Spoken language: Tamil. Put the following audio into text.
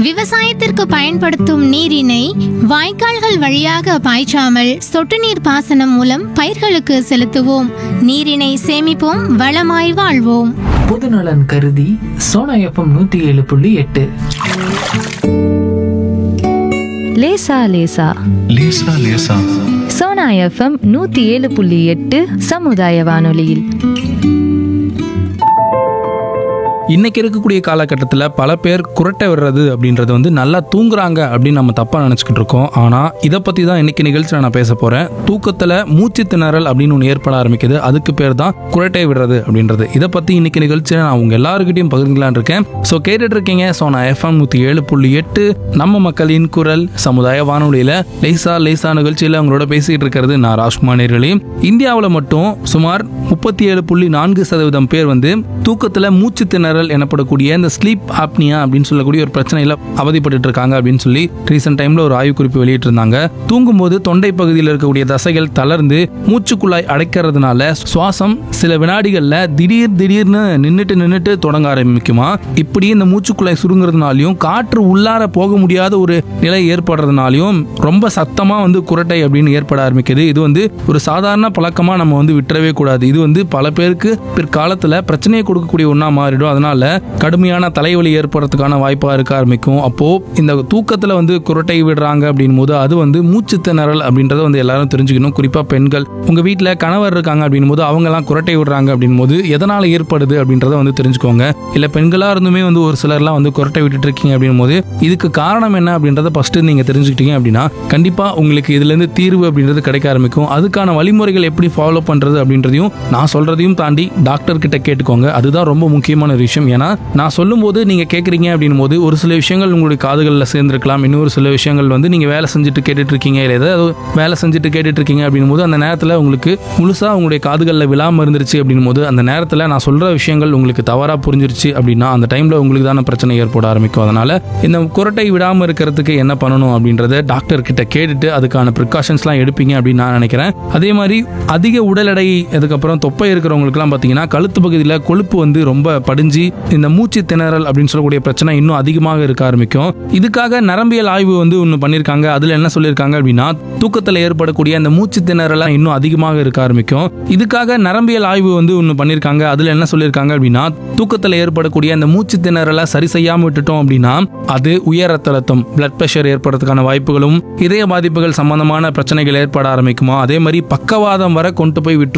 விவசாயத்திற்கு பயன்படுத்தும் நீரினை வாய்க்கால்கள் வழியாக பாய்ச்சாமல் சொட்டு நீர் பாசனம் மூலம் பயிர்களுக்கு செலுத்துவோம் நீரினை சேமிப்போம் வளமாய் வாழ்வோம் பொதுநலன் கருதி சோனா எஃப்எம் நூத்தி ஏழு புள்ளி எட்டு லேசா லேசா லேசா லேசா சோனா எஃப்எம் நூத்தி ஏழு புள்ளி எட்டு சமுதாய வானொலியில் இன்னைக்கு இருக்கக்கூடிய காலகட்டத்தில் பல பேர் குரட்டை விடுறது அப்படின்றது வந்து நல்லா தூங்குறாங்க அப்படின்னு நம்ம தப்பாக நினச்சிக்கிட்டு இருக்கோம் ஆனால் இதை பற்றி தான் இன்னைக்கு நிகழ்ச்சியில் நான் பேச போகிறேன் தூக்கத்தில் மூச்சு திணறல் அப்படின்னு ஒன்று ஏற்பட ஆரம்பிக்குது அதுக்கு பேர் தான் குரட்டை விடுறது அப்படின்றது இதை பற்றி இன்னைக்கு நிகழ்ச்சியில் நான் உங்கள் எல்லாருக்கிட்டையும் பகிர்ந்துக்கலான் இருக்கேன் ஸோ கேட்டுட்டு இருக்கீங்க ஸோ நான் எஃப்எம் நூற்றி ஏழு புள்ளி எட்டு நம்ம மக்களின் குரல் சமுதாய வானொலியில் லேசா லேசா நிகழ்ச்சியில் அவங்களோட பேசிக்கிட்டு இருக்கிறது நான் ராஜ்குமார் நேர்களே இந்தியாவில் மட்டும் சுமார் முப்பத்தி ஏழு புள்ளி நான்கு சதவீதம் பேர் வந்து தூக்கத்தில் மூச்சு திணறல் எனப்படக்கூடிய இந்த ஸ்லீப் ஆப்னியா அப்படின்னு சொல்லக்கூடிய ஒரு பிரச்சனையில் அவதிப்பட்டு இருக்காங்க அப்படின்னு சொல்லி ரீசெண்ட் டைம்ல ஒரு ஆய்வு குறிப்பு வெளியிட்டிருந்தாங்க தூங்கும்போது தொண்டை பகுதியில் இருக்கக்கூடிய தசைகள் தளர்ந்து மூச்சுக்குழாய் அடைக்கிறதுனால சுவாசம் சில வினாடிகள்ல திடீர் திடீர்னு நின்னுட்டு நின்னுட்டு தொடங்க ஆரம்பிக்குமா இப்படி இந்த மூச்சுக்குழாய் சுருங்குறதுனாலையும் காற்று உள்ளார போக முடியாத ஒரு நிலை ஏற்படுறதுனாலையும் ரொம்ப சத்தமா வந்து குரட்டை அப்படின்னு ஏற்பட ஆரம்பிக்குது இது வந்து ஒரு சாதாரண பழக்கமா நம்ம வந்து விட்டுறவே கூடாது இது வந்து பல பேருக்கு பிற்காலத்துல பிரச்சனையை கொடுக்கக்கூடிய ஒன்றா மாறிடும் அதனால கடுமையான தலைவலி ஏற்படுறதுக்கான வாய்ப்பாக இருக்க ஆரம்பிக்கும் அப்போ இந்த தூக்கத்தில் வந்து குரட்டை விடுறாங்க அப்படின் போது அது வந்து மூச்சு திணறல் அப்படின்றத வந்து எல்லாரும் தெரிஞ்சுக்கணும் குறிப்பாக பெண்கள் உங்கள் வீட்டில் கணவர் இருக்காங்க அப்படின் போது அவங்கெல்லாம் குரட்டை விடுறாங்க அப்படின் போது எதனால் ஏற்படுது அப்படின்றத வந்து தெரிஞ்சுக்கோங்க இல்லை பெண்களாக இருந்துமே வந்து ஒரு சிலர்லாம் வந்து குரட்டை விட்டுட்டு இருக்கீங்க அப்படின் போது இதுக்கு காரணம் என்ன அப்படின்றத ஃபஸ்ட்டு நீங்கள் தெரிஞ்சுக்கிட்டீங்க அப்படின்னா கண்டிப்பாக உங்களுக்கு இதுலேருந்து தீர்வு அப்படின்றது கிடைக்க ஆரம்பிக்கும் அதுக்கான வழிமுறைகள் எப்படி ஃபாலோ பண்ணுறது அப்படின்றதையும் நான் சொல்கிறதையும் தாண்டி டாக்டர் கிட்ட கேட்டுக்கோங்க அதுதான் ரொம்ப முக்கியமான ஒரு விஷயம் ஏன்னா நான் சொல்லும்போது நீங்கள் கேட்குறீங்க அப்படின்னும் போது ஒரு சில விஷயங்கள் உங்களுடைய காதுகளில் சேர்ந்துருக்கலாம் இன்னொரு சில விஷயங்கள் வந்து நீங்கள் வேலை செஞ்சுட்டு கேட்டுட்டு இருக்கீங்க இல்லை ஏதாவது வேலை செஞ்சுட்டு கேட்டுட்டு இருக்கீங்க அப்படின்னும் போது அந்த நேரத்தில் உங்களுக்கு முழுசாக உங்களுடைய காதுகளில் விழாம இருந்துருச்சு அப்படின்னும் போது அந்த நேரத்தில் நான் சொல்கிற விஷயங்கள் உங்களுக்கு தவறாக புரிஞ்சிருச்சு அப்படின்னா அந்த டைமில் உங்களுக்கு தானே பிரச்சனை ஏற்பட ஆரம்பிக்கும் அதனால் இந்த குரட்டை விடாமல் இருக்கிறதுக்கு என்ன பண்ணணும் அப்படின்றத டாக்டர் கிட்ட கேட்டுட்டு அதுக்கான ப்ரிகாஷன்ஸ்லாம் எடுப்பீங்க அப்படின்னு நான் நினைக்கிறேன் அதே மாதிரி அதிக உடல் எடை அதுக்கப்புறம் தொப்பை இருக்கிறவங்களுக்குலாம் பார்த்தீங்கன்னா கழுத்து பகுதியில் கொழுப்பு வந்து ரொம்ப படிஞ்சு இந்த மூச்சு திணறல் அப்படின்னு சொல்லக்கூடிய பிரச்சனை இன்னும் அதிகமாக இருக்க ஆரம்பிக்கும் இதுக்காக நரம்பியல் ஆய்வு வந்து ஒன்று பண்ணியிருக்காங்க அதில் என்ன சொல்லியிருக்காங்க அப்படின்னா தூக்கத்தில் ஏற்படக்கூடிய அந்த மூச்சு திணறலாம் இன்னும் அதிகமாக இருக்க ஆரம்பிக்கும் இதுக்காக நரம்பியல் ஆய்வு வந்து ஒன்று பண்ணியிருக்காங்க அதில் என்ன சொல்லியிருக்காங்க அப்படின்னா தூக்கத்தில் ஏற்படக்கூடிய அந்த மூச்சு திணறலை சரி செய்யாமல் விட்டுட்டோம் அப்படின்னா அது உயர் ரத்த அழுத்தம் பிளட் ப்ரெஷர் ஏற்படுறதுக்கான வாய்ப்புகளும் இதய பாதிப்புகள் சம்பந்தமான பிரச்சனைகள் ஏற்பட ஆரம்பிக்குமா அதே மாதிரி பக்கவாதம் வர கொண்டு போய் விட்டு